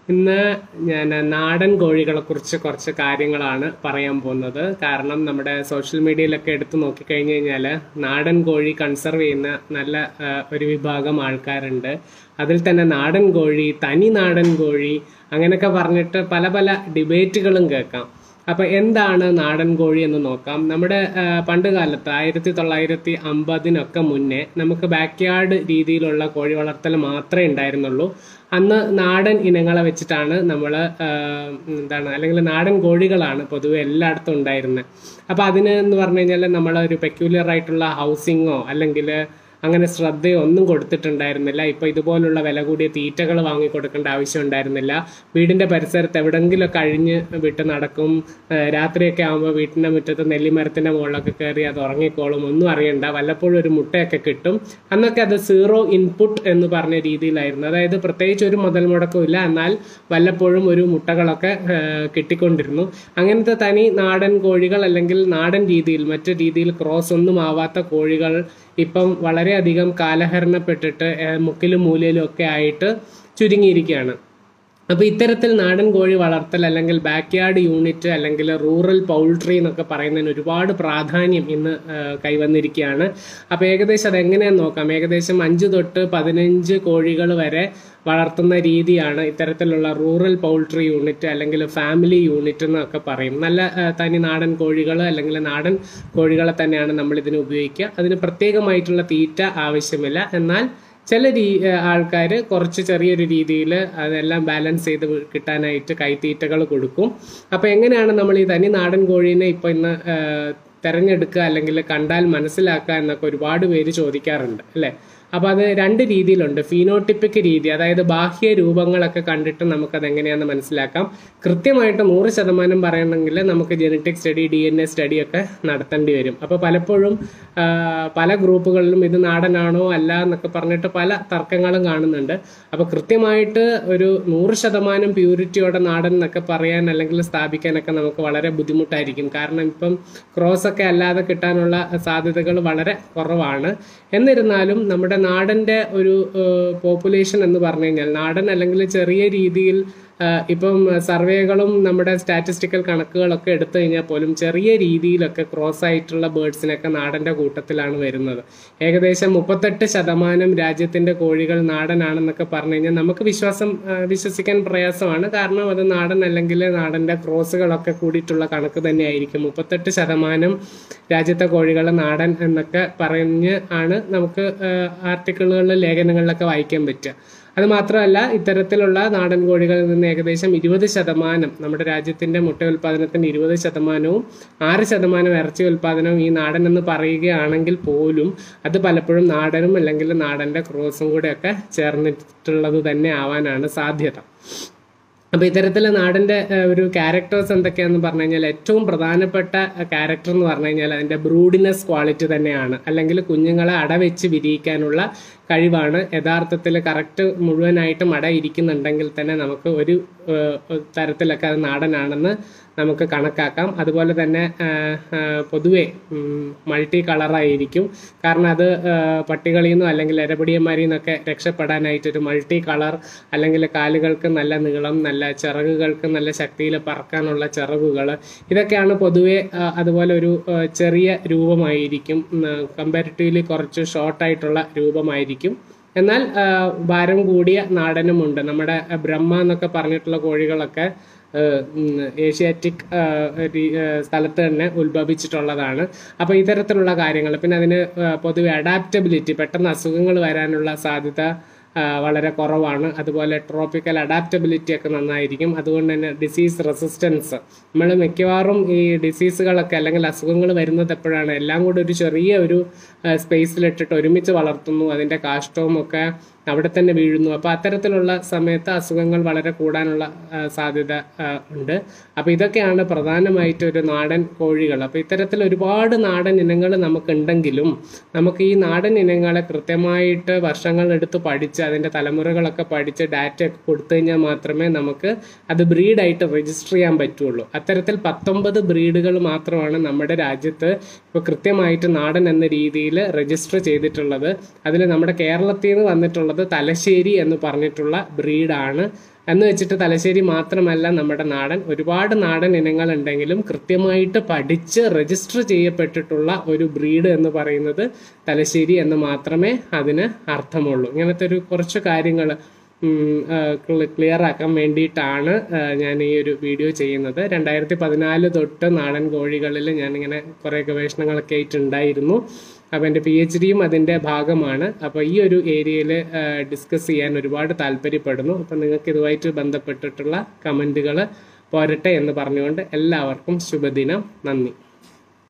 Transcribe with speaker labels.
Speaker 1: ഇന്ന് ഞാൻ നാടൻ കോഴികളെ കുറിച്ച് കുറച്ച് കാര്യങ്ങളാണ് പറയാൻ പോകുന്നത് കാരണം നമ്മുടെ സോഷ്യൽ മീഡിയയിലൊക്കെ എടുത്തു നോക്കിക്കഴിഞ്ഞു കഴിഞ്ഞാൽ നാടൻ കോഴി കൺസർവ് ചെയ്യുന്ന നല്ല ആ, ഒരു വിഭാഗം ആൾക്കാരുണ്ട് അതിൽ തന്നെ നാടൻ കോഴി തനി നാടൻ കോഴി അങ്ങനെയൊക്കെ പറഞ്ഞിട്ട് പല പല ഡിബേറ്റുകളും കേൾക്കാം അപ്പൊ എന്താണ് നാടൻ കോഴി എന്ന് നോക്കാം നമ്മുടെ ആ, പണ്ട് കാലത്ത് ആയിരത്തി തൊള്ളായിരത്തി അമ്പതിനൊക്കെ മുന്നേ നമുക്ക് ബാക്ക്യാർഡ് രീതിയിലുള്ള കോഴി വളർത്തൽ മാത്രമേ ഉണ്ടായിരുന്നുള്ളൂ അന്ന് നാടൻ ഇനങ്ങളെ വെച്ചിട്ടാണ് നമ്മൾ എന്താണ് അല്ലെങ്കിൽ നാടൻ കോഴികളാണ് പൊതുവെ എല്ലായിടത്തും ഉണ്ടായിരുന്നത് അപ്പൊ അതിന് എന്ന് പറഞ്ഞു കഴിഞ്ഞാൽ നമ്മൾ ഒരു പെക്യുലർ ആയിട്ടുള്ള ഹൗസിങ്ങോ അല്ലെങ്കിൽ അങ്ങനെ ശ്രദ്ധയോ ഒന്നും കൊടുത്തിട്ടുണ്ടായിരുന്നില്ല ഇപ്പൊ ഇതുപോലുള്ള വില കൂടിയ തീറ്റകൾ വാങ്ങി കൊടുക്കേണ്ട ആവശ്യം ഉണ്ടായിരുന്നില്ല വീടിന്റെ പരിസരത്ത് എവിടെങ്കിലുമൊക്കെ അഴിഞ്ഞ് വിട്ട് നടക്കും ഏഹ് രാത്രിയൊക്കെ ആകുമ്പോൾ വീട്ടിന്റെ മുറ്റത്ത് നെല്ലിമരത്തിന്റെ മുകളിലൊക്കെ കയറി അത് ഉറങ്ങിക്കോളും ഒന്നും അറിയണ്ട വല്ലപ്പോഴും ഒരു മുട്ടയൊക്കെ കിട്ടും അന്നൊക്കെ അത് സീറോ ഇൻപുട്ട് എന്ന് പറഞ്ഞ രീതിയിലായിരുന്നു അതായത് പ്രത്യേകിച്ച് ഒരു മുതൽ മുടക്കവും ഇല്ല എന്നാൽ വല്ലപ്പോഴും ഒരു മുട്ടകളൊക്കെ ഏഹ് കിട്ടിക്കൊണ്ടിരുന്നു അങ്ങനത്തെ തനി നാടൻ കോഴികൾ അല്ലെങ്കിൽ നാടൻ രീതിയിൽ മറ്റു രീതിയിൽ ക്രോസ് ഒന്നും ആവാത്ത കോഴികൾ ഇപ്പം വളരെയധികം കാലഹരണപ്പെട്ടിട്ട് ഏഹ് മുക്കിലും മൂലയിലും ഒക്കെ ആയിട്ട് ചുരുങ്ങിയിരിക്കുകയാണ് അപ്പൊ ഇത്തരത്തിൽ നാടൻ കോഴി വളർത്തൽ അല്ലെങ്കിൽ ബാക്ക്യാർഡ് യൂണിറ്റ് അല്ലെങ്കിൽ റൂറൽ പൗൾട്രി എന്നൊക്കെ പറയുന്നതിന് ഒരുപാട് പ്രാധാന്യം ഇന്ന് ഏഹ് കൈവന്നിരിക്കുകയാണ് അപ്പൊ ഏകദേശം അതെങ്ങനെയാന്ന് നോക്കാം ഏകദേശം അഞ്ച് തൊട്ട് പതിനഞ്ച് കോഴികൾ വരെ വളർത്തുന്ന രീതിയാണ് ഇത്തരത്തിലുള്ള റൂറൽ പൗൾട്രി യൂണിറ്റ് അല്ലെങ്കിൽ ഫാമിലി യൂണിറ്റ് എന്നൊക്കെ പറയും നല്ല ഏഹ് തനി നാടൻ കോഴികൾ അല്ലെങ്കിൽ നാടൻ കോഴികളെ തന്നെയാണ് നമ്മൾ ഇതിന് ഉപയോഗിക്കുക അതിന് പ്രത്യേകമായിട്ടുള്ള തീറ്റ ആവശ്യമില്ല എന്നാൽ ചില രീ ആൾക്കാർ കുറച്ച് ചെറിയൊരു രീതിയിൽ അതെല്ലാം ബാലൻസ് ചെയ്ത് വി- കിട്ടാനായിട്ട് കൈത്തീറ്റകൾ കൊടുക്കും അപ്പോൾ എങ്ങനെയാണ് നമ്മൾ ഈ തനി നാടൻ കോഴീനെ ഇപ്പോൾ ഇന്ന് ആ, തെരഞ്ഞെടുക്കുക അല്ലെങ്കിൽ കണ്ടാൽ മനസ്സിലാക്കുക എന്നൊക്കെ ഒരുപാട് പേര് ചോദിക്കാറുണ്ട് അല്ലേ അപ്പോൾ അത് രണ്ട് രീതിയിലുണ്ട് ഫീനോട്ടിപ്പിക് രീതി അതായത് ബാഹ്യ രൂപങ്ങളൊക്കെ കണ്ടിട്ട് നമുക്കത് എങ്ങനെയാണെന്ന് മനസ്സിലാക്കാം കൃത്യമായിട്ട് നൂറ് ശതമാനം പറയണമെങ്കിൽ നമുക്ക് genetic study D N A study ഒക്കെ നടത്തേണ്ടി വരും അപ്പോൾ പലപ്പോഴും ആ, പല ഗ്രൂപ്പുകളിലും ഇത് നാടനാണോ അല്ല എന്നൊക്കെ പറഞ്ഞിട്ട് പല തർക്കങ്ങളും കാണുന്നുണ്ട് അപ്പോൾ കൃത്യമായിട്ട് ഒരു നൂറ് ശതമാനം പ്യൂരിറ്റിയോടെ നാടൻ എന്നൊക്കെ പറയാൻ അല്ലെങ്കിൽ സ്ഥാപിക്കാനൊക്കെ നമുക്ക് വളരെ ബുദ്ധിമുട്ടായിരിക്കും കാരണം ഇപ്പം ക്രോസ് ഒക്കെ അല്ലാതെ കിട്ടാനുള്ള സാധ്യതകൾ വളരെ കുറവാണ് എന്നിരുന്നാലും നമ്മുടെ നാടന്റെ ഒരു പോപ്പുലേഷൻ എന്ന് പറഞ്ഞു കഴിഞ്ഞാൽ നാടൻ അല്ലെങ്കിൽ ചെറിയ രീതിയിൽ ആ, ഇപ്പം സർവേകളും നമ്മുടെ സ്റ്റാറ്റിസ്റ്റിക്കൽ കണക്കുകളൊക്കെ എടുത്തു കഴിഞ്ഞാൽ പോലും ചെറിയ രീതിയിലൊക്കെ ക്രോസ് ആയിട്ടുള്ള ബേർഡ്സിനൊക്കെ നാടന്റെ കൂട്ടത്തിലാണ് വരുന്നത് ഏകദേശം മുപ്പത്തെട്ട് ശതമാനം രാജ്യത്തിന്റെ കോഴികൾ നാടനാണെന്നൊക്കെ പറഞ്ഞു കഴിഞ്ഞാൽ നമുക്ക് വിശ്വാസം ആ, വിശ്വസിക്കാൻ പ്രയാസമാണ് കാരണം അത് നാടൻ അല്ലെങ്കിൽ നാടന്റെ ക്രോസുകളൊക്കെ കൂടിയിട്ടുള്ള കണക്ക് തന്നെയായിരിക്കും മുപ്പത്തെട്ട് ശതമാനം രാജ്യത്തെ കോഴികൾ നാടൻ എന്നൊക്കെ പറഞ്ഞ് ആണ് നമുക്ക് ആർട്ടിക്കിളുകളിൽ ലേഖനങ്ങളിലൊക്കെ വായിക്കാൻ പറ്റുക അത് മാത്രമല്ല ഇത്തരത്തിലുള്ള നാടൻ കോഴികളിൽ നിന്ന് ഏകദേശം ഇരുപത് ശതമാനം നമ്മുടെ രാജ്യത്തിന്റെ മുട്ട ഉൽപാദനത്തിന്റെ ഇരുപത് ശതമാനവും ആറ് ശതമാനം ഇറച്ചി ഉൽപാദനവും ഈ നാടൻ എന്ന് പറയുകയാണെങ്കിൽ പോലും അത് പലപ്പോഴും നാടനും അല്ലെങ്കിൽ നാടന്റെ ക്രോസും കൂടെയൊക്കെ ചേർന്നിട്ടുള്ളത് തന്നെ ആവാനാണ് സാധ്യത അപ്പൊ ഇത്തരത്തിൽ നാടിന്റെ ഏഹ്, ഒരു ക്യാരക്ടേഴ്സ് എന്തൊക്കെയാന്ന് പറഞ്ഞു കഴിഞ്ഞാൽ ഏറ്റവും പ്രധാനപ്പെട്ട ക്യാരക്ടർ എന്ന് പറഞ്ഞു കഴിഞ്ഞാൽ അതിന്റെ ബ്രൂഡിനെസ് ക്വാളിറ്റി തന്നെയാണ് അല്ലെങ്കിൽ കുഞ്ഞുങ്ങളെ അടവെച്ച് വിരിയിക്കാനുള്ള കഴിവാണ് യഥാർത്ഥത്തിൽ കറക്റ്റ് മുഴുവനായിട്ടും അട ഇരിക്കുന്നുണ്ടെങ്കിൽ തന്നെ നമുക്ക് ഒരു ഏഹ്, തരത്തിലൊക്കെ അത് നാടനാണെന്ന് നമുക്ക് കണക്കാക്കാം അതുപോലെ തന്നെ ഏഹ്, ഏഹ്, പൊതുവെ മൾട്ടി കളറായിരിക്കും കാരണം അത് ഏഹ്, പട്ടികളിൽ നിന്നോ അല്ലെങ്കിൽ എരപിടിയന്മാരിൽ നിന്നൊക്കെ രക്ഷപ്പെടാനായിട്ട് ഒരു മൾട്ടി കളർ അല്ലെങ്കിൽ കാലുകൾക്ക് നല്ല നീളം നല്ല ചിറകുകൾക്ക് നല്ല ശക്തിയിൽ പറക്കാനുള്ള ചിറകുകൾ ഇതൊക്കെയാണ് പൊതുവെ ആ, അതുപോലെ ഒരു ആ, ചെറിയ രൂപമായിരിക്കും കമ്പാരിറ്റീവ്ലി കുറച്ച് ഷോർട്ടായിട്ടുള്ള രൂപമായിരിക്കും എന്നാൽ ആ, ഭാരം കൂടിയ നാടനുമുണ്ട് നമ്മുടെ ആ, ബ്രഹ്മ എന്നൊക്കെ പറഞ്ഞിട്ടുള്ള കോഴികളൊക്കെ ആ, ഉം, ഏഷ്യാറ്റിക് ആ, രീ- ആ, സ്ഥലത്ത് തന്നെ ഉത്ഭവിച്ചിട്ടുള്ളതാണ് അപ്പോൾ ഇത്തരത്തിലുള്ള കാര്യങ്ങൾ പിന്നെ അതിന് ആ, പൊതുവെ അഡാപ്റ്റബിലിറ്റി പെട്ടെന്ന് അസുഖങ്ങൾ വരാനുള്ള സാധ്യത ആ, വളരെ കുറവാണ് അതുപോലെ ട്രോപ്പിക്കൽ അഡാപ്റ്റബിലിറ്റി ഒക്കെ നന്നായിരിക്കും അതുകൊണ്ട് തന്നെ ഡിസീസ് റെസിസ്റ്റൻസ് നമ്മൾ മിക്കവാറും ഈ ഡിസീസുകളൊക്കെ അല്ലെങ്കിൽ അസുഖങ്ങൾ വരുന്നത് എപ്പോഴാണ് എല്ലാം കൂടി ഒരു ചെറിയ ഒരു സ്പേസിലിട്ടിട്ട് ഒരുമിച്ച് വളർത്തുന്നു അതിൻ്റെ കാഷ്ടവും ഒക്കെ അവിടെ തന്നെ വീഴുന്നു അപ്പോൾ അത്തരത്തിലുള്ള സമയത്ത് അസുഖങ്ങൾ വളരെ കൂടാനുള്ള ആ, സാധ്യത ആ, ഉണ്ട് അപ്പോൾ ഇതൊക്കെയാണ് പ്രധാനമായിട്ട് ഒരു നാടൻ കോഴികൾ അപ്പോൾ ഇത്തരത്തിൽ ഒരുപാട് നാടൻ ഇനങ്ങൾ നമുക്കുണ്ടെങ്കിലും നമുക്ക് ഈ നാടൻ ഇനങ്ങളെ കൃത്യമായിട്ട് വർഷങ്ങൾ എടുത്ത് പഠിച്ച് അതിൻ്റെ തലമുറകളൊക്കെ പഠിച്ച് ഡാറ്റ ഒക്കെ കൊടുത്തു കഴിഞ്ഞാൽ മാത്രമേ നമുക്ക് അത് ബ്രീഡായിട്ട് രജിസ്റ്റർ ചെയ്യാൻ പറ്റുള്ളൂ അത്തരത്തിൽ പത്തൊമ്പത് ബ്രീഡുകൾ മാത്രമാണ് നമ്മുടെ രാജ്യത്ത് ഇപ്പോൾ കൃത്യമായിട്ട് നാടൻ എന്ന രീതിയിൽ രജിസ്റ്റർ ചെയ്തിട്ടുള്ളത് അതിൽ നമ്മുടെ കേരളത്തിൽ നിന്ന് വന്നിട്ടുള്ളത് തലശ്ശേരി എന്ന് പറഞ്ഞിട്ടുള്ള ബ്രീഡാണ് എന്ന് വെച്ചിട്ട് തലശ്ശേരി മാത്രമല്ല നമ്മുടെ നാടൻ ഒരുപാട് നാടൻ ഇനങ്ങൾ ഉണ്ടെങ്കിലും കൃത്യമായിട്ട് പഠിച്ച് രജിസ്റ്റർ ചെയ്യപ്പെട്ടിട്ടുള്ള ഒരു ബ്രീഡ് എന്ന് പറയുന്നത് തലശ്ശേരി എന്ന് മാത്രമേ അതിന് അർത്ഥമുള്ളൂ ഇങ്ങനത്തെ ഒരു കുറച്ച് കാര്യങ്ങൾ ക്ലിയർ ആക്കാൻ വേണ്ടിയിട്ടാണ് ആ, ഞാൻ ഈ ഒരു വീഡിയോ ചെയ്യുന്നത് രണ്ടായിരത്തി പതിനാല് തൊട്ട് നാടൻ കോഴികളിൽ ഞാനിങ്ങനെ കുറേ ഗവേഷണങ്ങളൊക്കെ ആയിട്ടുണ്ടായിരുന്നു അപ്പോൾ എൻ്റെ പി എച്ച് ഡിയും അതിൻ്റെ ഭാഗമാണ് അപ്പോൾ ഈ ഒരു ഏരിയയിൽ ഡിസ്കസ് ചെയ്യാൻ ഒരുപാട് താല്പര്യപ്പെടുന്നു അപ്പോൾ നിങ്ങൾക്ക് ഇതുമായിട്ട് ബന്ധപ്പെട്ടിട്ടുള്ള കമൻറ്റുകൾ പോരട്ടെ എന്ന് പറഞ്ഞുകൊണ്ട് എല്ലാവർക്കും ശുഭദിനം നന്ദി